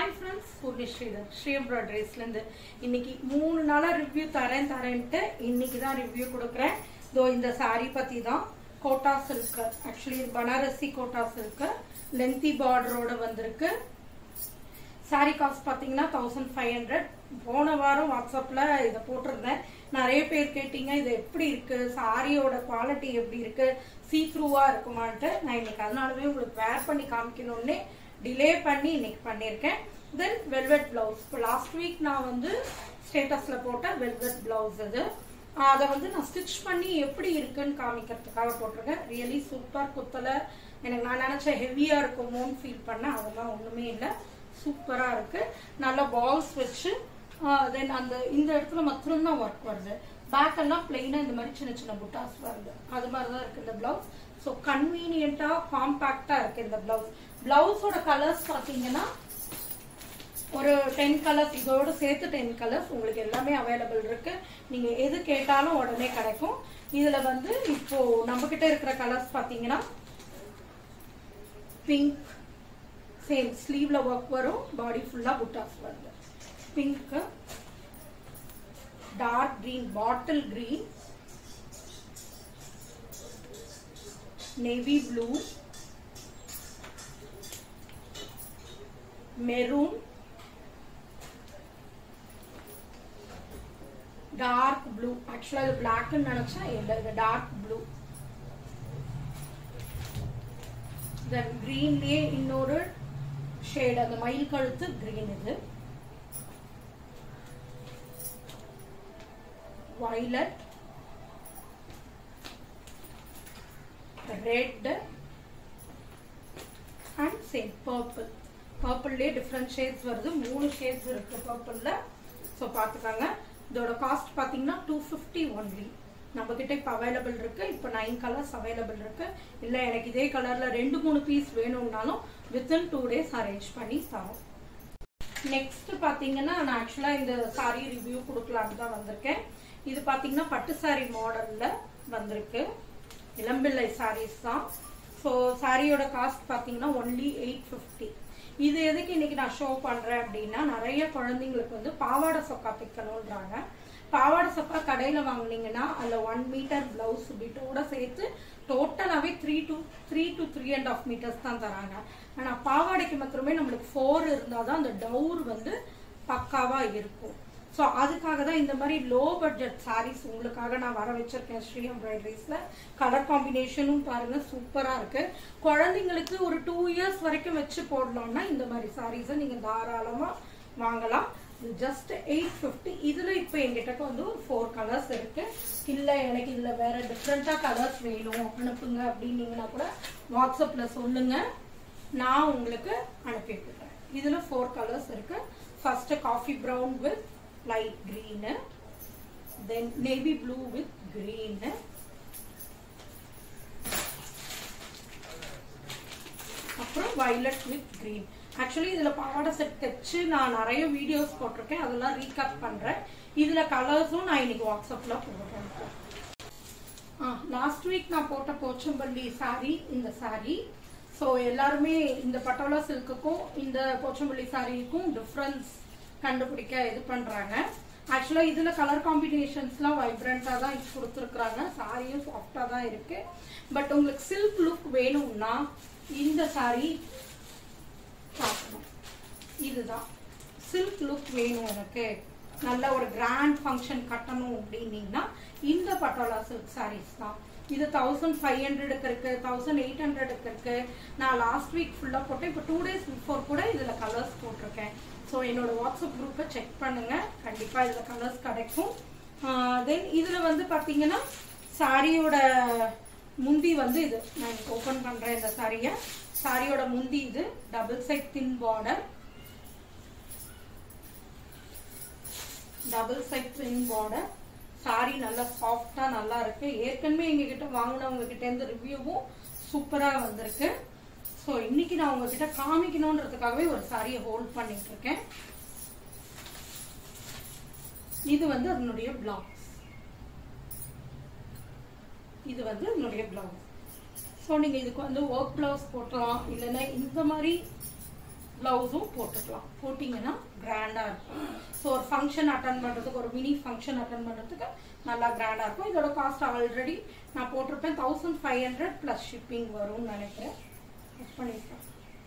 hi friends Poorni Sridhar Sri எம்ப்ராய்டரிஸ்லேருந்து இன்னைக்கு மூணு நாளாக ரிவ்யூ தரேன் தரேன்ட்டு இன்னைக்கு தான் ரிவ்யூ கொடுக்குறேன் இதோ இந்த saree பற்றி தான் kota silk actually Banarasi kota silk lengthy பார்டரோட வந்திருக்கு சாரி காஸ்ட் பார்த்தீங்கன்னா தௌசண்ட் ஃபைவ் ஹண்ட்ரட் போன வாரம் வாட்ஸ்அப்பில் இதை போட்டிருந்தேன் நிறைய பேர் கேட்டீங்க இது எப்படி இருக்கு சாரியோட குவாலிட்டி எப்படி இருக்கு சீ த்ரூவாக இருக்குமான்ட்டு நான் இன்னைக்கு அதனாலவே உங்களுக்கு வேர் பண்ணி காமிக்கணும்னே டிலே பண்ணி இன்னைக்கு பண்ணியிருக்கேன் தென் வெல்வெட் பிளவுஸ் இப்போ லாஸ்ட் வீக் நான் வந்து ஸ்டேட்டஸில் போட்ட வெல்வெட் பிளவுஸ் இது அதை வந்து நான் ஸ்டிச் பண்ணி எப்படி இருக்குன்னு காமிக்கிறதுக்காக போட்டிருக்கேன் ரியலி சூப்பர் குத்தலை எனக்கு நான் நினச்சேன் ஹெவியாக இருக்குமோன்னு ஃபீல் பண்ணேன் அதெல்லாம் ஒன்றுமே இல்லை சூப்பராக இருக்கு நல்ல பால்ஸ் வச்சு தென் அந்த இந்த இடத்துல மட்டும்தான் ஒர்க் வருது பேக் எல்லாம் பிளெயினாக இந்த மாதிரி சின்ன சின்ன புட்டாஸ் வருது அது மாதிரி தான் இருக்கு இந்த பிளவுஸ் ஸோ கன்வீனியண்ட்டாக காம்பேக்டாக இருக்கு இந்த பிளவுஸ் பிளவுஸோட கலர்ஸ் பார்த்தீங்கன்னா ஒரு டென் கலர்ஸ் இதோட சேர்த்து டென் கலர்ஸ் உங்களுக்கு எல்லாமே அவைலபிள் இருக்கு நீங்க எது கேட்டாலும் உடனே கிடைக்கும் இதுல வந்து இப்போ நம்ம கிட்ட இருக்கிற கலர்ஸ் பாத்தீங்கன்னா பிங்க் சேம் ஸ்லீவ்ல ஒர்க் வரும் பாடி ஃபுல்லா புட்டாஸ் வருது pink dark green bottle green navy blue maroon dark blue ஆக்சுவலா இது பிளாக்னு நினைச்சா இல்லை இது டார்க் ப்ளூ தென் கிரீன்லயே இன்னொரு ஷேட் அந்த மயில் கழுத்து கிரீன் இது violet red and same purple பர்பிள்லேயே டிஃப்ரெண்ட் ஷேட்ஸ் வருது மூணு ஷேட்ஸ் இருக்கு பர்பிளில் ஸோ பார்த்துக்கோங்க இதோட காஸ்ட் பார்த்தீங்கன்னா டூ ஃபிஃப்டி ஒன்லி நம்ம கிட்ட இப்போ அவைலபிள் இருக்கு இப்போ நைன் கலர்ஸ் அவைலபிள் இருக்கு இல்லை எனக்கு இதே கலர்ல ரெண்டு மூணு பீஸ் வேணும்னாலும் வித்தின் டூ டேஸ் அரேஞ்ச் பண்ணி தரோம் நெக்ஸ்ட் பார்த்தீங்கன்னா நான் ஆக்சுவலாக இந்த சாரி ரிவ்யூ கொடுக்கலான்னு தான் வந்திருக்கேன் இது பார்த்தீங்கன்னா பட்டு சாரி மாடலில் வந்திருக்கு இளம்பிள்ளை சாரீஸ் தான் ஸோ சாரியோட காஸ்ட் பார்த்தீங்கன்னா ஒன்லி எயிட் ஃபிஃப்டி இது எதுக்கு இன்னைக்கு நான் ஷோ பண்றேன் அப்படின்னா நிறைய குழந்தைங்களுக்கு வந்து பாவாடை சொக்கா தைக்கணுன்றாங்க பாவாடை சொக்கா கடையில வாங்குனீங்கன்னா அதுல ஒன் மீட்டர் பிளவுஸ் பிட்டோட சேர்த்து டோட்டலாவே three to three to three and half metres தான் தராங்க ஆனா பாவாடைக்கு மாத்திரமே நம்மளுக்கு ஃபோர் இருந்தாதான் அந்த டவுர் வந்து பக்காவா இருக்கும் ஸோ அதுக்காக தான் இந்த மாதிரி லோ பட்ஜெட் சாரீஸ் உங்களுக்காக நான் வர வச்சிருக்கேன் ஸ்ரீ எம்ப்ராய்டரிஸில் கலர் காம்பினேஷனும் பாருங்க சூப்பராக இருக்கு குழந்தைங்களுக்கு ஒரு டூ இயர்ஸ் வரைக்கும் வச்சு போடலாம்னா இந்த மாதிரி சாரீஸை நீங்கள் தாராளமாக வாங்கலாம் ஜஸ்ட் எயிட் ஃபிஃப்டி இதில் இப்போ எங்கிட்ட வந்து ஒரு ஃபோர் கலர்ஸ் இருக்கு இல்லை எனக்கு இதில் வேற டிஃப்ரெண்ட்டாக கலர்ஸ் வேணும் அனுப்புங்க அப்படின்னீங்கன்னா கூட வாட்ஸ்அப்பில் சொல்லுங்க நான் உங்களுக்கு அனுப்பி விடுறேன் இதில் ஃபோர் கலர்ஸ் இருக்கு first coffee brown with light green then navy blue with green அப்புறம் violet with green ஆக்சுவலி இதுல பாவாடை செட் தைச்சு நான் நிறைய வீடியோஸ் போட்டிருக்கேன் அதெல்லாம் ரீகப் பண்றேன் இதுல கலர்ஸும் நான் இன்னைக்கு வாட்ஸ்அப்ல போடுறேன் லாஸ்ட் வீக் நான் போட்ட போச்சம்பள்ளி சாரி இந்த சாரி ஸோ எல்லாருமே இந்த பட்டோலா சில்க்குக்கும் இந்த போச்சம்பள்ளி சாரிக்கும் டிஃப்ரென்ஸ் கண்டுபிடிக்க இது பண்றாங்க ஆக்சுவலா இதுல கலர் காம்பினேஷன்ஸ்லாம் வைப்ரண்டா தான் கொடுத்துருக்குறாங்க சாரியும் சாஃப்டா தான் இருக்கு பட் உங்களுக்கு சில்க் லுக் வேணும்னா இந்த சாரி பார்க்கணும் இதுதான் சில்க் லுக் வேணும் எனக்கு நல்ல ஒரு கிராண்ட் ஃபங்க்ஷன் கட்டணும் அப்படின்னீங்கன்னா இந்த பட்டோலா சில்க் சாரீஸ் தான் இது தௌசண்ட் ஃபைவ் ஹண்ட்ரடுக்கு இருக்கு தௌசண்ட் எயிட் ஹண்ட்ரடுக்கு இருக்கு நான் லாஸ்ட் வீக் ஃபுல்லாக போட்டேன் இப்போ டூ டேஸ் பிஃபோர் கூட இதில் கலர்ஸ் போட்டிருக்கேன் ஸோ என்னோட வாட்ஸ்அப் குரூப்பை செக் பண்ணுங்க கண்டிப்பாக இதில் கலர்ஸ் கிடைக்கும் தென் இதில் வந்து பார்த்தீங்கன்னா சாரியோட முந்தி வந்து இது நான் ஓப்பன் பண்ணுறேன் இந்த சாரியை சாரியோட முந்தி இது double side thin border double side thin border sari நல்லா சாஃப்டா நல்லா இருக்கு ஏற்கனவே எங்ககிட்ட வாங்கினவங்க கிட்ட இருந்து ரிவ்யூவும் சூப்பரா வந்திருக்கு ஸோ இன்னைக்கு நான் உங்ககிட்ட காமிக்கணுன்றதுக்காகவே ஒரு சாரியை ஹோல்ட் பண்ணிட்டு இருக்கேன் இது வந்து அதனுடைய பிளவுஸ் இது வந்து அதனுடைய பிளவுஸ் ஸோ நீங்கள் இதுக்கு வந்து ஒர்க் பிளவுஸ் போட்டலாம் இல்லைன்னா இந்த மாதிரி ப்ளவுஸும் போட்டுக்கலாம் போட்டிங்கன்னா கிராண்டாக இருக்கும் ஸோ ஒரு ஃபங்க்ஷன் அட்டன் பண்ணுறதுக்கு ஒரு மினி ஃபங்க்ஷன் அட்டன் பண்ணுறதுக்கு நல்லா கிராண்டாக இருக்கும் இதோட காஸ்ட் ஆல்ரெடி நான் போட்டிருப்பேன் thousand five hundred plus shipping வரும்னு நினைக்கிறேன் புக் பண்ணியிருக்கேன்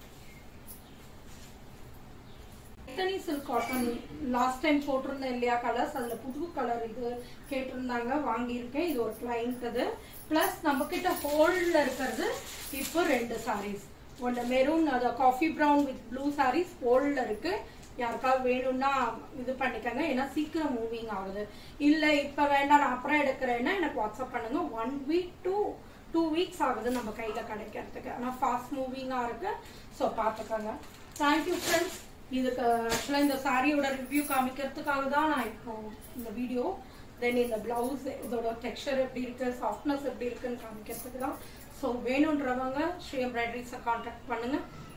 எத்தனி சில்க் காட்டன் லாஸ்ட் டைம் போட்டிருந்தேன் இல்லையா கலர்ஸ் அதுல புது கலர் இது கேட்டிருந்தாங்க வாங்கியிருக்கேன் இது ஒரு கிளைண்ட் இது பிளஸ் நம்ம கிட்ட ஹோல்ட்ல இருக்கிறது இப்போ ரெண்டு சாரீஸ் ஒன்று மெரூன் அது coffee brown with blue saris ஹோல்ட்ல இருக்கு யாருக்காவது வேணும்னா இது பண்ணிக்கங்க ஏன்னா சீக்கிரம் மூவிங் ஆகுது இல்ல இப்ப வேண்டாம் நான் அப்புறம் எடுக்கிறேன்னா எனக்கு வாட்ஸ்அப் பண்ணுங்க one week two two weeks ஆகுது நம்ம கையில கிடைக்கிறதுக்கு ஆனா ஃபாஸ்ட் மூவிங்கா இருக்கு ஸோ பார்த்துக்கோங்க தேங்க்யூ ஃப்ரெண்ட்ஸ் இதுக்கு ஆக்சுவலாக இந்த சாரியோட ரிவ்யூ காமிக்கிறதுக்காக தான் நான் இப்போ இந்த வீடியோ தென் இந்த பிளவுஸ் இதோட டெக்ஸ்சர் எப்படி இருக்கு சாஃப்ட்னஸ் எப்படி இருக்குன்னு காமிக்கிறதுக்கு தான் ஸோ வேணுன்றவங்க ஸ்ரீ எம்ப்ராய்டரிஸை காண்டாக்ட் பண்ணுங்க